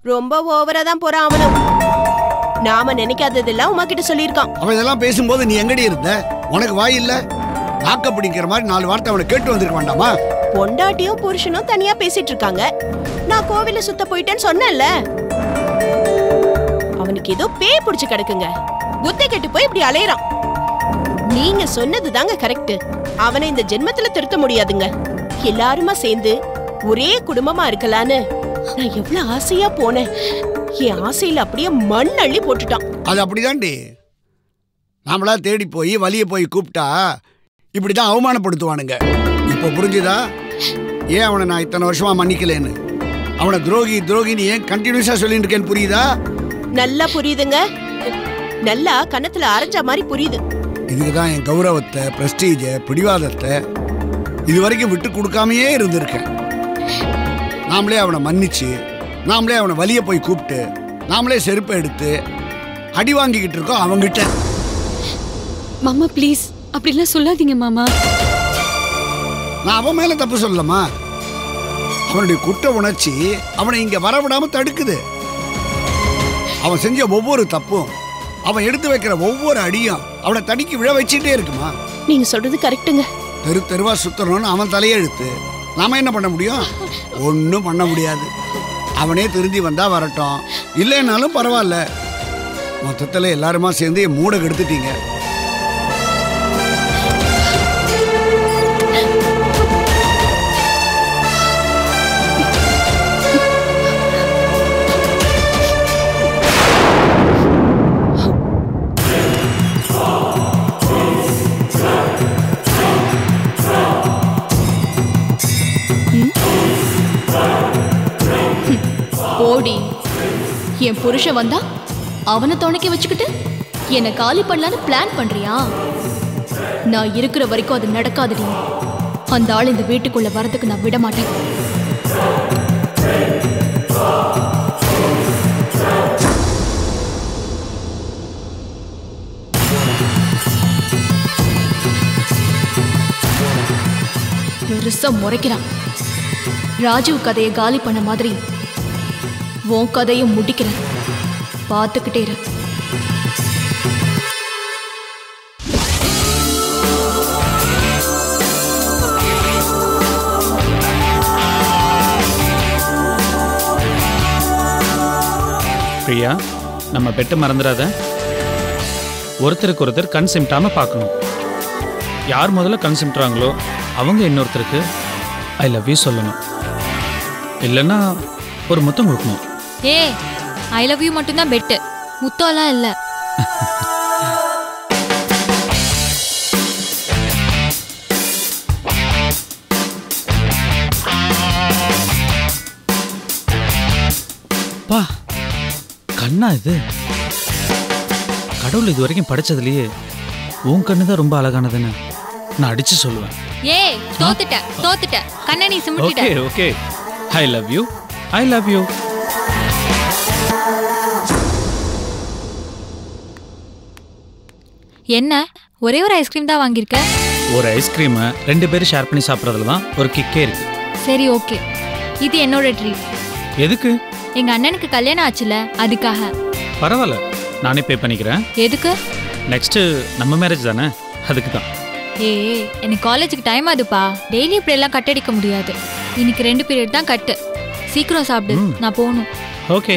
ரொம்ப ஓவரா தான் போறான் அவனும் நாம நினைக்காததெல்லாம் உமா கிட்ட சொல்லியிருக்கான் அவன் இதெல்லாம் பேசும்போது நீ எங்கடி இருந்த உனக்கு வாய் இல்ல நாக்க பிடிக்கிற மாதிரி நாலு வார்த்தை அவனை கேட்டு வந்திருக்க வேண்டாமா பொண்டாட்டியும் புருஷனும் தனியா பேசிட்டு இருக்காங்க நான் கோவில சுத்த போயிட்டேன்னு சொன்னேன்ல அவனுக்கு ஏதோ பேய் பிடிச்சு கிடக்குங்க புத்தி கெட்டு போய் இப்படி அலையறான் நீங்க சொன்னது தாங்க கரெக்ட் அவனை இந்த ஜென்மத்துல திருத்த முடியாதுங்க எல்லாருமா சேர்ந்து ஒரே குடும்பமா இருக்கலான்னு நான் எவ்வளவு ஆசையா போனேன் என் ஆசையில அப்படியே மண் அள்ளி போட்டுட்டான் அது அப்படிதான்டி நாமளா தேடி போய் வலிய போய் கூப்பிட்டா இப்படிதான் அவமானப்படுத்துவானுங்க இப்போ புரிஞ்சுதா ஏன் அவனை நான் இத்தனை வருஷமா மன்னிக்கலேன்னு அவனை துரோகி துரோகின்னு ஏன் கண்டினியூஸா சொல்லிட்டு இருக்கேன்னு புரியுதா நல்லா புரியுதுங்க நல்லா கன்னத்துல அரைஞ்ச மாதிரி புரியுது இதுக்கு தான் என் கௌரவத்தை பிரஸ்டீஜை பிடிவாதத்தை இது வரைக்கும் விட்டு கொடுக்காமையே இருந்திருக்கேன் நாமளே அவனை மன்னிச்சு நாமளே அவனை வலிய போய் கூப்பிட்டு நாமளே செருப்பை எடுத்து அடி வாங்கிக்கிட்டு இருக்கோம் அவங்கிட்ட மாமா ப்ளீஸ் அப்படிலாம் சொல்லாதீங்க மாமா நான் அவன் மேல தப்பு சொல்லலாமா அவனுடைய குற்ற உணர்ச்சி அவனை இங்க வரவிடாம தடுக்குது அவன் செஞ்ச ஒவ்வொரு தப்பும் அவன் எடுத்து வைக்கிற ஒவ்வொரு அடியும் அவனை தடுக்கி விழ வச்சுட்டே இருக்குமா நீங்க சொல்றது கரெக்ட்டுங்க தெரு தெருவா சுத்தணும்னு அவன் தலையெழுத்து நாம என்ன பண்ண முடியும் ஒன்றும் பண்ண முடியாது அவனே திருந்தி வந்தா வரட்டும் இல்லைன்னாலும் பரவாயில்ல மொத்தத்தில் எல்லாருமா சேர்ந்து என் மூடை கெடுத்துட்டீங்க ஓடி என் புருஷன் வந்தா அவனை துணைக்க வச்சுக்கிட்டு என்னை காலி பண்ணலான்னு பிளான் பண்றியா நான் இருக்கிற வரைக்கும் அது நடக்காதுடி அந்த ஆள் இந்த வீட்டுக்குள்ள வரதுக்கு நான் விட மாட்டேன் பெருசா முறைக்கிறான் ராஜீவ் கதையை காலி பண்ண மாதிரி உன் கதையை முடிக்கிறேன் பார்த்துக்கிட்டே இரு பிரியா நம்ம பெட்டு மறந்துடாத ஒருத்தருக்கு ஒருத்தர் கண் சிமிட்டாம பார்க்கணும் யார் முதல்ல கண் சிமிட்டுறாங்களோ அவங்க இன்னொருத்தருக்கு ஐ லவ் யூ சொல்லணும் இல்லைன்னா ஒரு முத்தம் கொடுக்கணும் ஏ ஐ லவ் யூ மட்டும்தான் பெட்டு முத்தம்லாம் இல்லை பா கண்ணா இது கடவுள் இது வரைக்கும் படைச்சதுலயே உன் கண்ணு தான் ரொம்ப அழகானதுன்னு நான் அடிச்சு சொல்லுவேன் ஏ தோத்துட்ட தோத்துட்ட கண்ணை நீ சிமிட்டிட்ட okay okay I love you I love you என்ன ஒரே ஒரு ஐஸ்கிரீம் தான் வாங்கியிருக்க ஒரு ஐஸ்கிரீமை ரெண்டு பேரும் ஷேர் பண்ணி சாப்பிட்றதுல தான் ஒரு கிக்கே இருக்கு சரி ஓகே இது என்னோட ட்ரீட் எதுக்கு எங்க அண்ணனுக்கு கல்யாணம் ஆச்சுல அதுக்காக பரவாயில்ல நானே பே பண்ணிக்கிறேன் எதுக்கு நெக்ஸ்ட்டு நம்ம மேரேஜ் தானே அதுக்கு தான் ஏ எனக்கு காலேஜுக்கு டைம் ஆகுதுப்பா டெய்லி இப்படி எல்லாம் கட்டடிக்க முடியாது இன்னைக்கு ரெண்டு பீரியட் தான் கட்டு சீக்கிரம் சாப்பிடு ம். நான் போகணும் ஓகே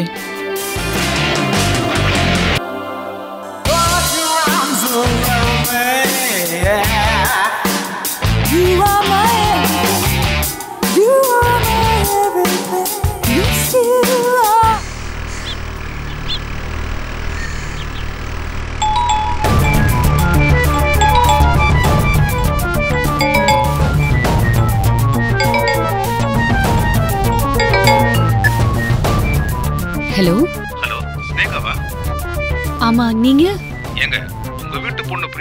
ஹலோ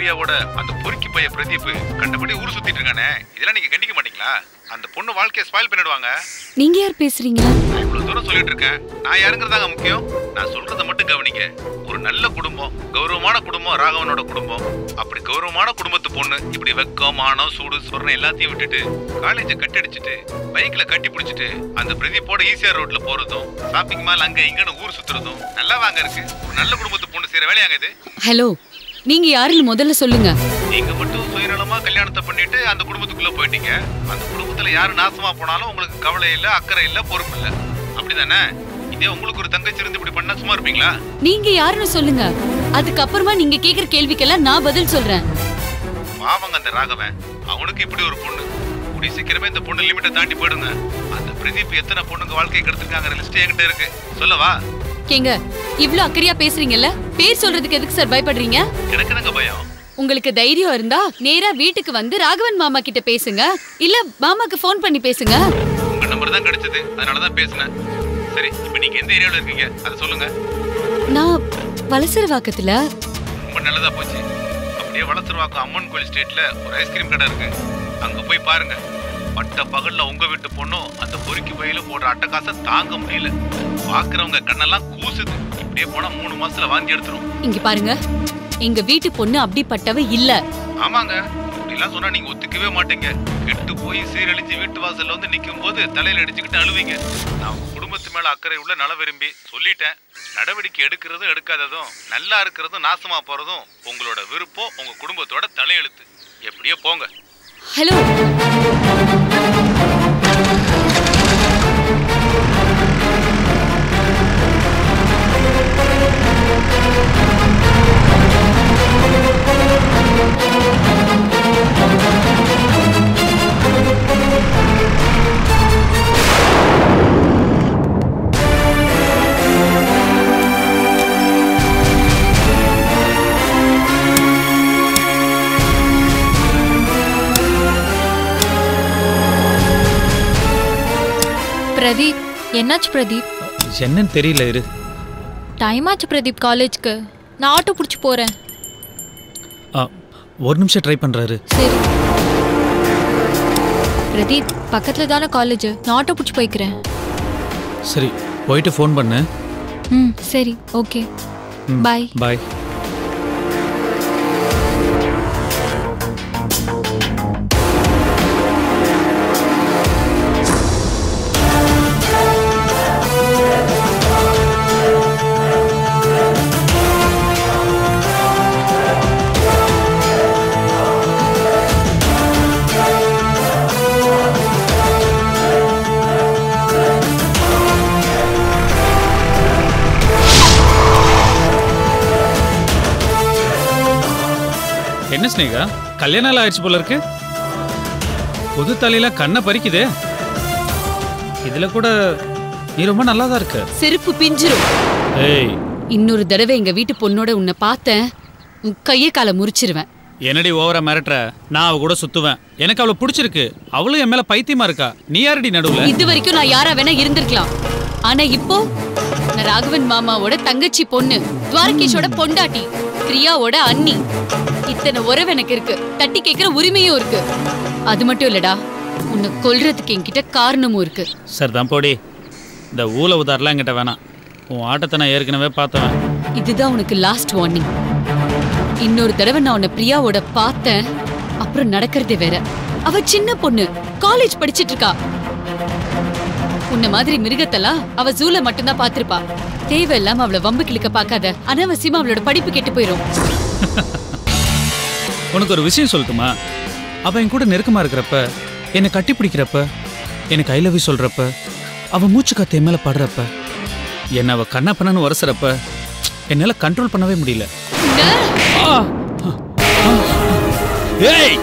பிரியாவோட அந்த பொறுக்கி பைய பிரதீப் கண்டபடி ஊர் சுத்திட்டு இருக்கானே இதெல்லாம் நீங்க கண்டிக்க மாட்டீங்களா அந்த பொண்ணு வாழ்க்கையை ஸ்பாயில் பண்ணிடுவாங்க நீங்க யார் பேசுறீங்க நான் இவ்வளவு தூரம் சொல்லிட்டு இருக்கேன் நான் யாருங்கிறதாங்க முக்கியம் நான் சொல்றதை மட்டும் கவனிங்க ஒரு நல்ல குடும்பம் கௌரவமான குடும்பம் ராகவனோட குடும்பம் அப்படி கௌரவமான குடும்பத்து பொண்ணு இப்படி வெக்கம் மானம் சூடு சொரணை எல்லாத்தையும் விட்டுட்டு காலேஜை கட்டடிச்சிட்டு பைக்ல கட்டி பிடிச்சிட்டு அந்த பிரதீப்போட ஈசிஆர் ரோட்ல போறதும் ஷாப்பிங் மால் அங்க இங்கன்னு ஊர் சுத்துறதும் நல்லா வாங்க இருக்கு ஒரு நல்ல குடும்பத்து பொண்ணு செய்யற வேலையாங்க இது ஹலோ நீங்க யாருன்னு முதல்ல சொல்லுங்க நீங்க மட்டும் சுயநலமா கல்யாணத்தை பண்ணிட்டு அந்த குடும்பத்துக்குள்ள போயிட்டீங்க அந்த குடும்பத்துல யாரு நாசமா போனாலும் உங்களுக்கு கவலை இல்ல அக்கறை இல்ல பொறுப்பு இல்ல அப்படிதானே இதே உங்களுக்கு ஒரு தங்கச்சி இருந்து இப்படி பண்ணா சும்மா இருப்பீங்களா நீங்க யாருன்னு சொல்லுங்க அதுக்கப்புறமா நீங்க கேக்குற கேள்விக்கெல்லாம் நான் பதில் சொல்றேன் பாவங்க அந்த ராகவன் அவனுக்கு இப்படி ஒரு பொண்ணு கூடிய சீக்கிரமே இந்த பொண்ணு லிமிட்டை தாண்டி போயிடுங்க அந்த பிரதீப் எத்தனை பொண்ணுங்க வாழ்க்கையை கெடுத்திருக்காங்க லிஸ்ட் என்கிட்ட இருக்கு சொல்லவா கேங்க இவ்ளோ அக்கறையா பேசுறீங்கல்ல பேர் சொல்றதுக்கு எதுக்கு சார் பயப்படுறீங்க எனக்கு என்னங்க பயம் உங்களுக்கு தைரியம் இருந்தா நேரா வீட்டுக்கு வந்து ராகவன் மாமா கிட்ட பேசுங்க இல்ல மாமாக்கு ஃபோன் பண்ணி பேசுங்க உங்க நம்பர் தான் கிடைச்சது அதனாலதான் பேசினேன் சரி இப்ப நீங்க எந்த ஏரியாவில் இருக்கீங்க அதை சொல்லுங்க நான் வலசரவாக்கத்துல ரொம்ப நல்லதா போச்சு அப்படியே வளர்த்துருவாக்கம் அம்மன் கோயில் ஸ்ட்ரீட்ல ஒரு ஐஸ்கிரீம் கடை இருக்கு அங்க போய் பாருங்க பட்ட பகல்ல உங்க வீட்டு பொண்ணும் அந்த பொறுக்கி பையில போடுற அட்டகாசம் தாங்க முடியல பாக்குறவங்க கண்ணெல்லாம் கூசுது இப்படியே போனா மூணு மாசத்துல வாந்தி எடுத்துரும் இங்க பாருங்க எங்க வீட்டு பொண்ணு அப்படிப்பட்டவ இல்ல ஆமாங்க இப்படிலாம் சொன்னா நீங்க ஒத்துக்கவே மாட்டீங்க கெட்டு போய் சீரழிச்சு வீட்டு வாசல்ல வந்து நிக்கும் போது தலையில அடிச்சுக்கிட்டு அழுவீங்க நான் உங்க குடும்பத்து மேல அக்கறை உள்ள நல விரும்பி சொல்லிட்டேன் நடவடிக்கை எடுக்கிறதும் எடுக்காததும் நல்லா இருக்கிறதும் நாசமா போறதும் உங்களோட விருப்பம் உங்க குடும்பத்தோட தலையெழுத்து எப்படியோ போங்க ஹலோ பிரதீப் என்னாச்சு பிரதீப் என்னன்னு தெரியல இரு டைம் ஆச்சு பிரதீப் காலேஜ்க்கு நான் ஆட்டோ பிடிச்சி போறேன் ஆ, ஒரு நிமிஷம் ட்ரை பண்றாரு சரி பிரதீப் பக்கத்துல தானே காலேஜ் நான் ஆட்டோ பிடிச்சி போய்க்கிறேன் சரி போயிட்டு ஃபோன் பண்ணு ம் சரி ஓகே பாய் பாய் என்ன ஸ்னேகா கல்யாணம் எல்லாம் ஆயிடுச்சு போல இருக்கு புது தலையில கண்ணை பறிக்குதே இதுல கூட நீ ரொம்ப நல்லா தான் இருக்க செருப்பு பிஞ்சிரும் ஏய் இன்னொரு தடவை எங்க வீட்டு பொண்ணோட உன்னை பார்த்தேன் உன் கையை காலை முறிச்சிருவேன் என்னடி ஓவரா மிரட்டுற நான் அவ கூட சுத்துவேன் எனக்கு அவளை பிடிச்சிருக்கு அவளும் என் மேல பைத்தியமா இருக்கா நீ யாரடி நடுவுல இது வரைக்கும் நான் யாரா வேணா இருந்திருக்கலாம் ஆனா இப்போ நான் ராகவன் மாமாவோட தங்கச்சி பொண்ணு துவாரகேஷோட பொண்டாட்டி பிரியாவோட அண்ணி இத்தனை உறவு எனக்கு இருக்கு தட்டி கேட்கிற உரிமையும் இருக்கு அது மட்டும் இல்லடா உன்னை கொல்றதுக்கு என்கிட்ட காரணமும் இருக்கு சரிதான் போடி இந்த ஊல உதாரெலாம் என்கிட்ட வேணாம் உன் ஆட்டத்தை நான் ஏற்கனவே பார்த்தவன் இதுதான் உனக்கு லாஸ்ட் வார்னிங் இன்னொரு தடவை நான் உன்னை பிரியாவோட பார்த்தேன் அப்புறம் நடக்கிறதே வேற அவ சின்ன பொண்ணு காலேஜ் படிச்சிட்டு இருக்கா உன்ன மாதிரி மிருகத்தெல்லாம் அவ ஜூல மட்டும்தான் பாத்திருப்பா தேவையில்லாம அவளை வம்பு கிழக்க பார்க்காத அனாவசியமா அவளோட படிப்பு கெட்டு போயிரும் உனக்கு ஒரு விஷயம் சொல்லட்டுமா அவ என் கூட நெருக்கமா இருக்கிறப்ப என்னை கட்டி பிடிக்கிறப்ப எனக்கு ஐ லவ் யூ சொல்றப்ப அவ மூச்சு காத்து என் மேல படுறப்ப என்னை அவ கண்ணா பண்ணனு வரசுறப்ப என்னால கண்ட்ரோல் பண்ணவே முடியல ஆ! ஏய்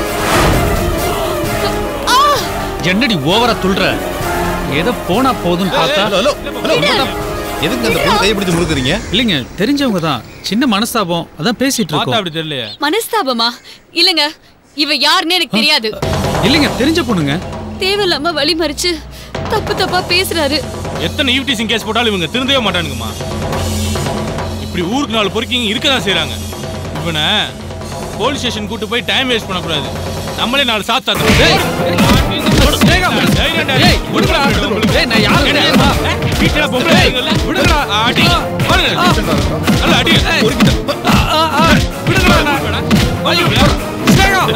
என்னடி ஓவரா துள்ற ஏதோ போனா போதுன்னு பார்த்தா ஹலோ ஹலோ எதுக்கு அந்த பொண்ணு கையை பிடிச்சு முழுக்குறீங்க இல்லைங்க தெரிஞ்சவங்க தான் சின்ன மனஸ்தாபம் அதான் பேசிட்டு இருக்கோம் அப்படி தெரியலையே மனஸ்தாபமா இல்லங்க இவ யாருன்னு எனக்கு தெரியாது இல்லைங்க தெரிஞ்ச பொண்ணுங்க தேவையில்லாம வழி மறிச்சு தப்பு தப்பா பேசுறாரு எத்தனை ஈவ்டீசிங் கேஸ் போட்டாலும் இவங்க திருந்தவே மாட்டானுங்கம்மா இப்படி ஊருக்கு நாலு பொறுக்கிங்க இருக்க தான் செய்றாங்க இவனை போலீஸ் ஸ்டேஷன் கூட்டு போய் டைம் வேஸ்ட் பண்ணக்கூடாது நம்மளே நாலு சாத்து தந்தோம் டேய் தைரியம்டா, டேய். விடுங்கடா. ஏய், வீட்டுல பொம்பளை இருக்கீங்கல்ல? விடுங்கடா. அடி. பாருங்க. நல்லா அடி. விடுங்கடா. ஐயோ. ஸ்னேகா.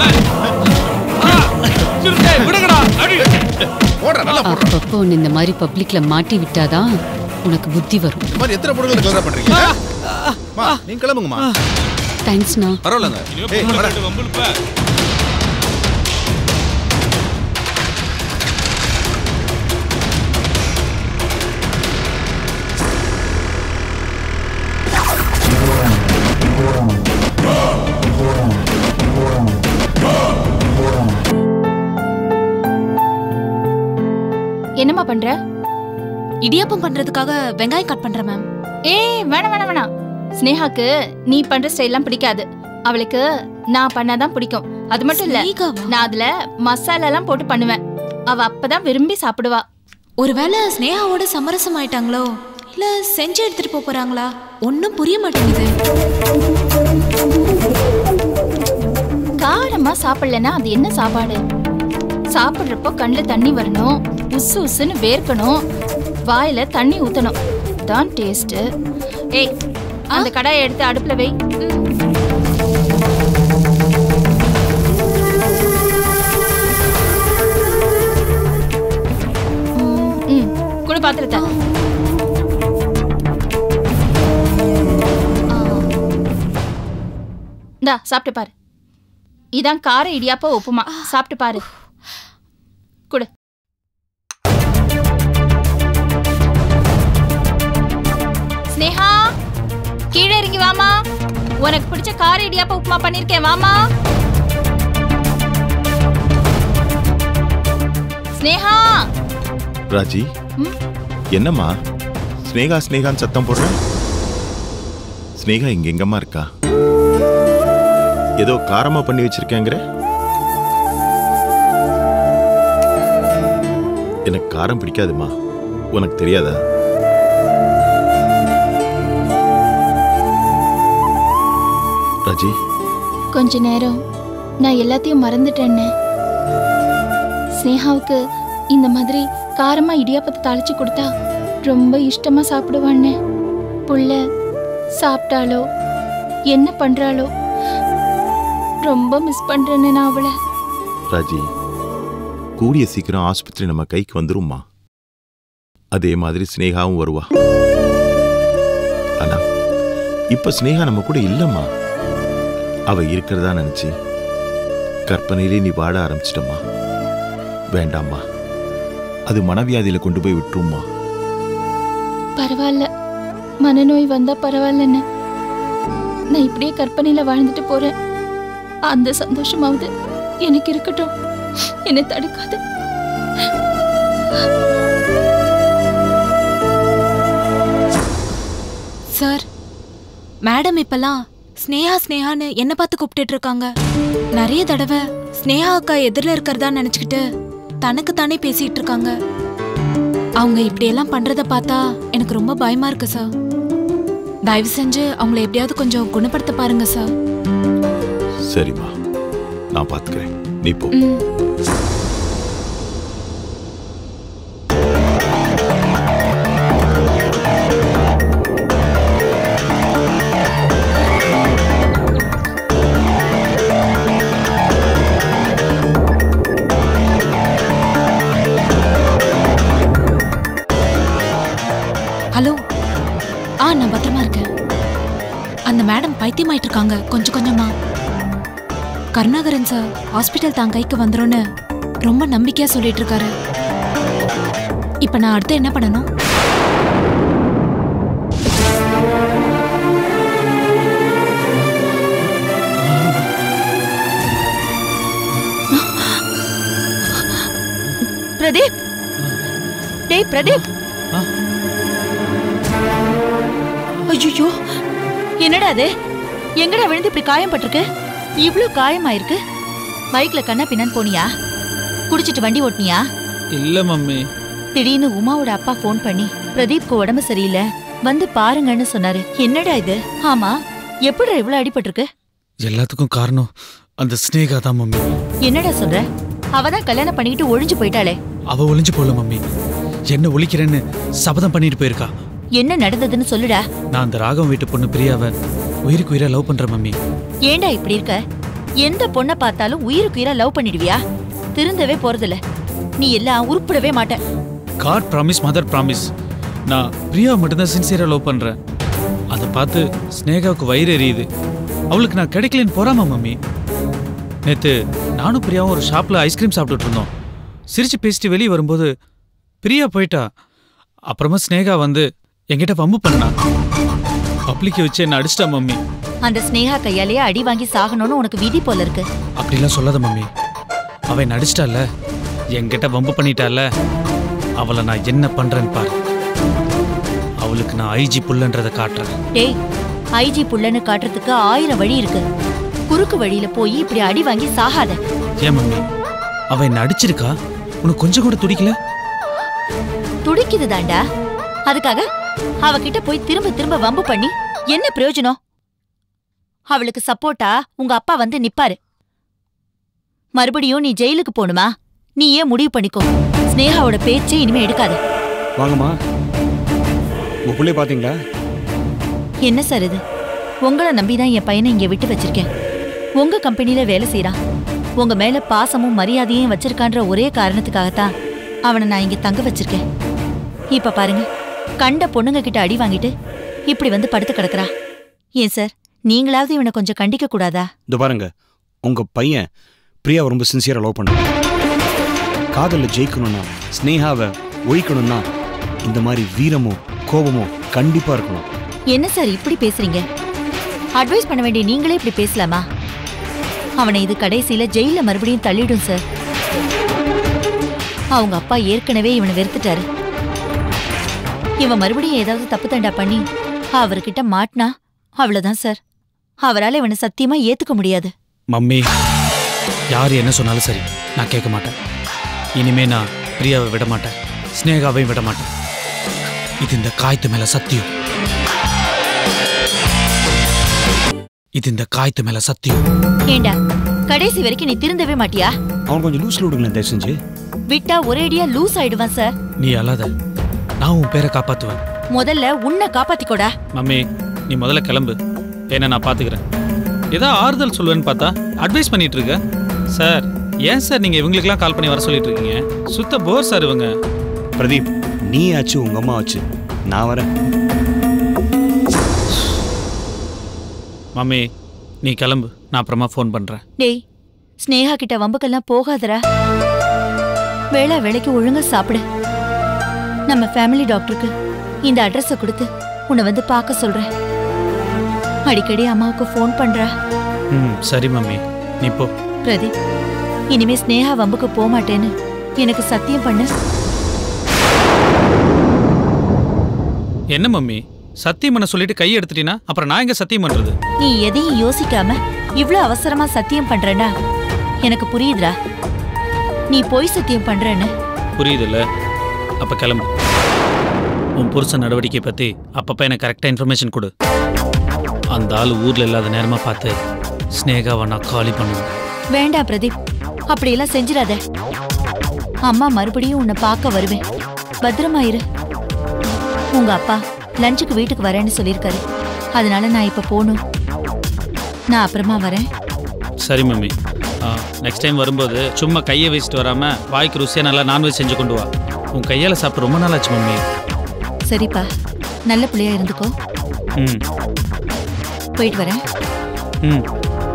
டேய், விடுங்கடா. அடி. அப்பப்போ உன்னை இந்த மாதிரி பப்ளிக்ல மாட்டி விட்டாதான் உனக்கு புத்தி வரும் இந்த மாதிரி எத்தனை பொருட்கள் கலரா பண்றீங்க மா நீங்க கிளம்புங்கம்மா தேங்க்ஸ்ண்ணா பரவாயில்லங்க இனிமே ஏய் பொம்பளை வரேன். ரெண்டு வம்பிழுப்ப. என்னம்மா பண்ற இடியாப்பம் பண்றதுக்காக வெங்காயம் கட் பண்றேன் மேம் ஏய் வேணாம் வேணாம் வேணாம் ஸ்னேகாக்கு நீ பண்ற ஸ்டைல்லாம் பிடிக்காது அவளுக்கு நான் பண்ணாதான் பிடிக்கும் அது மட்டும் இல்ல ஸ்னேகாவா? நான் அதுல மசாலா எல்லாம் போட்டு பண்ணுவேன் அவ அப்பதான் விரும்பி சாப்பிடுவா ஒருவேளை ஸ்னேகாவோட சமரசம் ஆயிட்டாங்களோ இல்ல செஞ்சு எடுத்துட்டு போப் போறாங்களா ஒன்னும் புரிய மாட்டேங்குது காரமா சாப்பிடலன்னா அது என்ன சாப்பாடு சாப்பிடுறப்போ கண்ணுல தண்ணி வரணும் உசு உசுன்னு வேர்க்கணும் வாயில தண்ணி ஊத்தணும் தான் டேஸ்ட் ஏய் அந்த கடாயை எடுத்து அடுப்புல வை ம், ம் குடு பாத்திரத்தை ஆ. இந்தா சாப்பிட்டு பாரு இதான் கார இடியாப்ப உப்புமா சாப்பிட்டு பாரு குடு ஸ்னேகா கீழே இறங்கி வாமா உனக்கு பிடிச்ச கார இடியாப்ப உப்புமா பண்ணிருக்கேன் வாமா ஸ்னேகா ராஜி ம்? என்னம்மா ஸ்னேகா ஸ்னேகான்னு சத்தம் போடுற ஸ்னேகா இங்க எங்கம்மா இருக்கா ஏதோ காரமா பண்ணி வச்சிருக்கேங்கிற எனக்கு காரம் பிடிக்காதுமா உனக்கு தெரியாதா ராஜி கொஞ்ச நேரம் நான் எல்லாத்தையும் மறந்துட்டேன்னு ஸ்னேகாவுக்கு இந்த மாதிரி காரமா இடியாப்பத்தை தாளிச்சு கொடுத்தா ரொம்ப இஷ்டமா சாப்பிடுவான்னு புள்ள சாப்பிட்டாலோ என்ன பண்றாளோ ரொம்ப மிஸ் பண்றேன்னு நான் அவளை ராஜி கூடிய சீக்கிரம் ஆஸ்பத்திரி நம்ம கைக்கு வந்துரும்மா அதே மாதிரி ஸ்னேகாவும் வருவா ஆனா இப்ப ஸ்னேகா நம்ம கூட இல்லம்மா அவ இருக்கிறதா நினைச்சு கற்பனையிலே நீ வாழ ஆரம்பிச்சிட்டம்மா வேண்டாம்மா அது மனவியாதியில கொண்டு போய் விட்டுரும்மா பரவாயில்ல மனநோய் வந்தா பரவாயில்லன்னு நான் இப்படியே கற்பனையில வாழ்ந்துட்டு போறேன் அந்த சந்தோஷமாவது எனக்கு இருக்கட்டும் என்னை தடுக்காது சார் மேடம் இப்பெல்லாம் ஸ்னேஹா ஸ்னேகான்னு என்ன பார்த்து கூப்பிட்டுட்டு இருக்காங்க நிறைய தடவை ஸ்னேஹா அக்கா எதிரில் இருக்கிறதா நினச்சிக்கிட்டு தனக்கு தானே பேசிட்டு இருக்காங்க அவங்க இப்படியெல்லாம் பண்றத பார்த்தா எனக்கு ரொம்ப பயமா இருக்கு சார் தயவு செஞ்சு அவங்கள எப்படியாவது கொஞ்சம் குணப்படுத்த பாருங்க சார் சரிம்மா நான் பாத்துக்கிறேன் நீ போ ம் ஹலோ ஆ நான் பத்திரமா இருக்கேன் அந்த மேடம் பைத்தியமாயிட்டு இருக்காங்க கொஞ்சம் கொஞ்சமா கருணாகரன் சார் ஹாஸ்பிட்டல் தான் கைக்கு வந்துரும்னு ரொம்ப நம்பிக்கையா சொல்லிட்டு இருக்காரு இப்ப நான் அடுத்து என்ன பண்ணணும் பிரதீப் டேய் பிரதீப் ஆ? ஐயோ என்னடா அது எங்கடா விழுந்து இப்படி காயம் பட்டிருக்கு இவ்ளோ காயமாயிருக்கு பைக்ல கண்ணா பின்னான்னு போனியா குடிச்சிட்டு வண்டி ஓட்டினியா இல்ல மம்மி திடீர்னு உமாவோட அப்பா ஃபோன் பண்ணி பிரதீப்க்கு உடம்பு சரியில்லை வந்து பாருங்கன்னு சொன்னாரு என்னடா இது ஆமா எப்படிடா இவ்ளோ அடிபட்டிருக்கு எல்லாத்துக்கும் காரணம் அந்த ஸ்னேகா தான் மம்மி என்னடா சொல்ற அவ தான் கல்யாணம் பண்ணிக்கிட்டு ஒழிஞ்சு போயிட்டாளே அவ ஒளிஞ்சு போல மம்மி என்ன ஒழிக்கிறேன்னு சபதம் பண்ணிட்டு போயிருக்கா என்ன நடந்ததுன்னு சொல்லுடா நான் அந்த ராகம் வீட்டு பொண்ணு பிரியாவை உயிருக்கு உயிரா லவ் பண்றேன் மம்மி ஏன்டா இப்படி இருக்க எந்த பொண்ணை பார்த்தாலும் உயிருக்கு உயிரா லவ் பண்ணிடுவியா திருந்தவே போறதில்ல நீ எல்லாம் உருப்பிடவே மாட்ட காட் ப்ராமிஸ் மதர் ப்ராமிஸ் நான் பிரியாவை மட்டும்தான் சின்சியரா லவ் பண்றேன் அதை பார்த்து ஸ்னேகாவுக்கு வயிறு எரியுது அவளுக்கு நான் கிடைக்கலன்னு போறாமா மம்மி நேத்து நானும் பிரியாவும் ஒரு ஷாப்ல ஐஸ்கிரீம் சாப்பிட்டுட்டு இருந்தோம் சிரிச்சு பேசிட்டு வெளியே வரும்போது பிரியா போயிட்டா அப்புறமா ஸ்னேகா வந்து என்கிட்ட வம்பு பண்ணா பப்ளிக்க வச்சு என்ன அடிச்சிட்டா மம்மி அந்த ஸ்னேகா கையாலேயே அடி வாங்கி சாகணும்னு உனக்கு விதி போல இருக்கு அப்படிலாம் சொல்லாத மம்மி அவன் என்ன அடிச்சிட்டால என்கிட்ட வம்பு பண்ணிட்டால அவளை நான் என்ன பண்றேன்னு பாரு அவளுக்கு நான் ஐஜி புல்லன்றதை காட்டுறேன் டேய் ஐஜி புள்ளன்னு காட்டுறதுக்கு ஆயிரம் வழி இருக்கு குறுக்கு வழியில போய் இப்படி அடி வாங்கி சாகாத ஏன் மம்மி அவ என்ன அடிச்சிருக்கா உனக்கு கொஞ்சம் கூட துடிக்கல துடிக்குது தாண்டா அதுக்காக அவகிட்ட போய் திரும்ப திரும்ப வம்பு பண்ணி என்ன பிரயோஜனம் அவளுக்கு சப்போர்ட்டா உங்க அப்பா வந்து நிப்பாரு மறுபடியும் நீ ஜெயிலுக்கு போணுமா நீ ஏன் முடிவு பண்ணிக்கோ ஸ்னேகாவோட பேச்சே இனிமே எடுக்காத வாங்கம்மா உங்க பிள்ளைய பாத்தீங்களா என்ன சார் இது உங்களை நம்பி தான் என் பையனை இங்க விட்டு வச்சிருக்கேன் உங்க கம்பெனில வேலை செய்றான் உங்க மேல பாசமும் மரியாதையும் வச்சிருக்கான்ற ஒரே காரணத்துக்காகத்தான் அவனை நான் இங்க தங்க வச்சிருக்கேன் இப்ப பாருங்க கண்ட பொண்ணுங்க கிட்ட அடி வாங்கிட்டு இப்படி வந்து படுத்து கிடக்குறா ஏன் சார் நீங்களாவது இவனை கொஞ்சம் கண்டிக்க கூடாதா இந்த பாருங்க உங்க பையன் பிரியாவை ரொம்ப சின்சியரா லவ் பண்றான் காதல்ல ஜெயிக்கணும்னா ஸ்னேகாவை ஒழிக்கணும்னா இந்த மாதிரி வீரமும் கோபமும் கண்டிப்பா இருக்கணும் என்ன சார் இப்படி பேசுறீங்க அட்வைஸ் பண்ண வேண்டிய நீங்களே இப்படி பேசலாமா அவனை இது கடைசியில ஜெயில மறுபடியும் தள்ளிடும் சார் அவங்க அப்பா ஏற்கனவே இவனை வெறுத்துட்டாரு இவன் மறுபடியும் ஏதாவது தப்பு தண்டா பண்ணி அவர்கிட்ட மாட்டினா அவ்வளவுதான் சார் அவரால இவனை சத்தியமா ஏத்துக்க முடியாது மம்மி யார் என்ன சொன்னாலும் சரி நான் கேட்க மாட்டேன் இனிமே நான் பிரியாவை விட மாட்டேன் ஸ்னேகாவையும் விட மாட்டேன் இது இந்த காய்த்து மேல சத்தியம் இது இந்த காய்த்து மேல சத்தியம் ஏண்டா கடைசி வரைக்கும் நீ திருந்தவே மாட்டியா அவன் கொஞ்சம் லூஸ்ல விடுங்களேன் தயவு செஞ்சு விட்டா ஒரேடியா லூஸ் ஆயிடுவான் சார் நீ அழாத நான் உன் பேரை காப்பாத்துவேன் முதல்ல உன்னை காப்பாத்திக்கோடா மம்மி நீ முதல்ல கிளம்பு என்ன நான் பாத்துக்கிறேன் ஏதோ ஆறுதல் சொல்லுவேன்னு பார்த்தா அட்வைஸ் பண்ணிட்டு இருக்க சார் ஏன் சார் நீங்க இவங்களுக்கெல்லாம் கால் பண்ணி வர சொல்லிட்டு இருக்கீங்க சுத்த போர் சார் இவங்க பிரதீப் நீ ஆச்சு உங்க அம்மா ஆச்சு நான் வரேன் மம்மி நீ கிளம்பு நான் அப்புறமா ஃபோன் பண்றேன் டேய் ஸ்னேகா கிட்ட வம்புக்கெல்லாம் போகாதடா வேளா வேலைக்கு ஒழுங்கா சாப்பிடு நம்ம ஃபேமிலி டாக்டருக்கு இந்த அட்ரஸை கொடுத்து உன்னை வந்து பார்க்க சொல்றேன் அடிக்கடி அம்மாவுக்கு ஃபோன் பண்றா ம் சரி மம்மி நீ போ பிரதீப் இனிமே ஸ்னேகா வம்புக்கு போக மாட்டேன்னு எனக்கு சத்தியம் பண்ணு என்ன மம்மி சத்தியம் பண்ண சொல்லிட்டு கை எடுத்துட்டீனா அப்புறம் நான் எங்க சத்தியம் பண்றது நீ எதையும் யோசிக்காம இவ்ளோ அவசரமா சத்தியம் பண்றேன்னா எனக்கு புரியுதுடா நீ பொய் சத்தியம் பண்றேன்னு புரியுதுல்ல அப்ப கிளம்பு உன் புருஷன் நடவடிக்கை பத்தி அப்பப்ப எனக்கு கரெக்டா இன்ஃபர்மேஷன் கொடு அந்த ஆள் ஊர்ல இல்லாத நேரமா பார்த்து ஸ்னேகாவை நான் காலி பண்ணுவேன் வேண்டாம் பிரதீப் அப்படியெல்லாம் செஞ்சிடாத அம்மா மறுபடியும் உன்னை பார்க்க வருவேன் பத்திரமா இரு உங்க அப்பா லஞ்சுக்கு வீட்டுக்கு வரேன்னு சொல்லியிருக்காரு அதனால நான் இப்ப போகணும் நான் அப்புறமா வரேன் சரி மம்மி நெக்ஸ்ட் டைம் வரும்போது சும்மா கையை வச்சுட்டு வராம வாய்க்கு ருசியா நல்லா நான்வெஜ் செஞ்சு கொண்டு வா உன் கையால சாப்பிட்டு ரொம்ப நாள் ஆச்சு மம்மி சரிப்பா நல்ல பிள்ளையா இருந்துக்கோ ம் போயிட்டு வரேன் ம்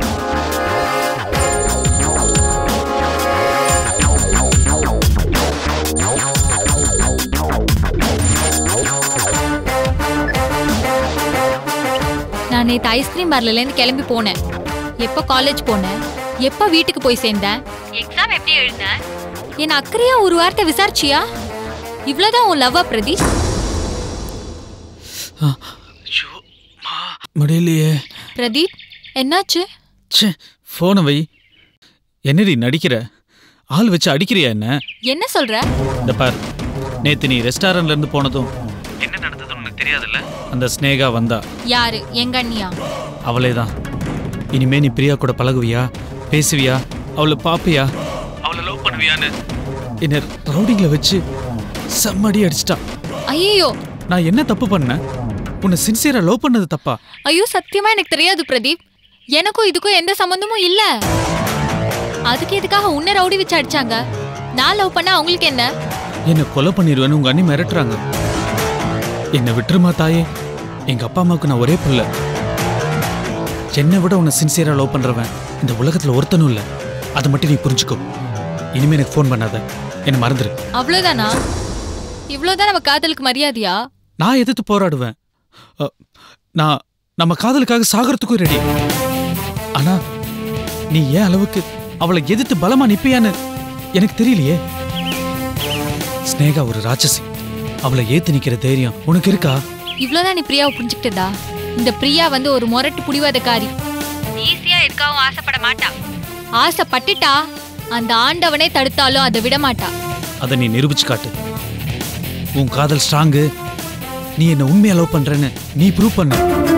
நான் நேத்து ஐஸ்கிரீம் பார்லர்லேருந்து கிளம்பி போனேன் எப்போ காலேஜ் போனேன் எப்போ வீட்டுக்கு போய் சேர்ந்தேன் எக்ஸாம் எப்படி எழுதினேன் என் அக்கறையா ஒரு வார்த்தை விசாரிச்சியா இவ்வளோதான் உன் லவ்வா பிரதீப் முடியலையே பிரதீப் என்னாச்சு ச்சே ஃபோனை வை என்னடி நடிக்கிற ஆள் வச்சு அடிக்கிறியா என்ன என்ன சொல்ற இந்த பார் நேத்து நீ ரெஸ்டாரண்ட்ல இருந்து போனதும் என்ன நடந்ததுன்னு உனக்கு தெரியாதுல்ல அந்த ஸ்னேகா வந்தா யாரு எங்க அண்ணியா அவளே தான் இனிமே நீ பிரியா கூட பழகுவியா பேசுவியா அவளை பாப்பியா அவளை லவ் பண்ணுவியான்னு என்ன ரவுடிங்ல வச்சு செம்மடி அடிச்சிட்டா ஐயோ நான் என்ன தப்பு பண்ணேன் உன்னை சின்சியரா லவ் பண்ணது தப்பா ஐயோ சத்தியமா எனக்கு தெரியாது பிரதீப் எனக்கும் இதுக்கும் எந்த சம்பந்தமும் இல்ல அதுக்கு எதுக்காக உன்னை ரவுடி வச்சு அடிச்சாங்க நான் லவ் பண்ணா அவங்களுக்கு என்ன என்னை கொலை பண்ணிடுவேன்னு உங்க அண்ணி மிரட்டுறாங்க என்னை விட்டுருமா தாயே எங்க அப்பா அம்மாவுக்கு நான் ஒரே பிள்ளை என்னை விட உன்னை சின்சியரா லவ் பண்றவன் இந்த உலகத்துல ஒருத்தனும் இல்ல அதை மட்டும் நீ புரிஞ்சுக்கோ இனிமே எனக்கு ஃபோன் பண்ணாத என்னை மறந்துரு அவ்வளவுதானா இவ்வளவுதான் நம்ம காதலுக்கு மரியாதையா நான் எதிர்த்து போராடுவேன் அ, நான் நம்ம காதலுக்காக சாகறதுக்கும் ரெடி ஆனா நீ ஏன் அளவுக்கு அவளை எதிர்த்து பலமா நிப்பியான்னு எனக்கு தெரியலையே ஸ்னேகா ஒரு ராட்சசி அவளை ஏத்து நிக்கிற தைரியம் உனக்கு இருக்கா இவ்வளவுதான் நீ பிரியாவை புரிஞ்சுக்கிட்டதா இந்த பிரியா வந்து ஒரு முரட்டு புடிவாதக்காரி ஈஸியா எதுக்காகவும் ஆசைப்பட மாட்டா ஆசைப்பட்டுட்டா அந்த ஆண்டவனே தடுத்தாலும் அதை விட மாட்டா அதை நீ நிரூபிச்சு காட்டு உன் காதல் ஸ்ட்ராங்கு நீ என்ன உண்மையா லவ் பண்றேன்னு நீ ப்ரூவ் பண்ணு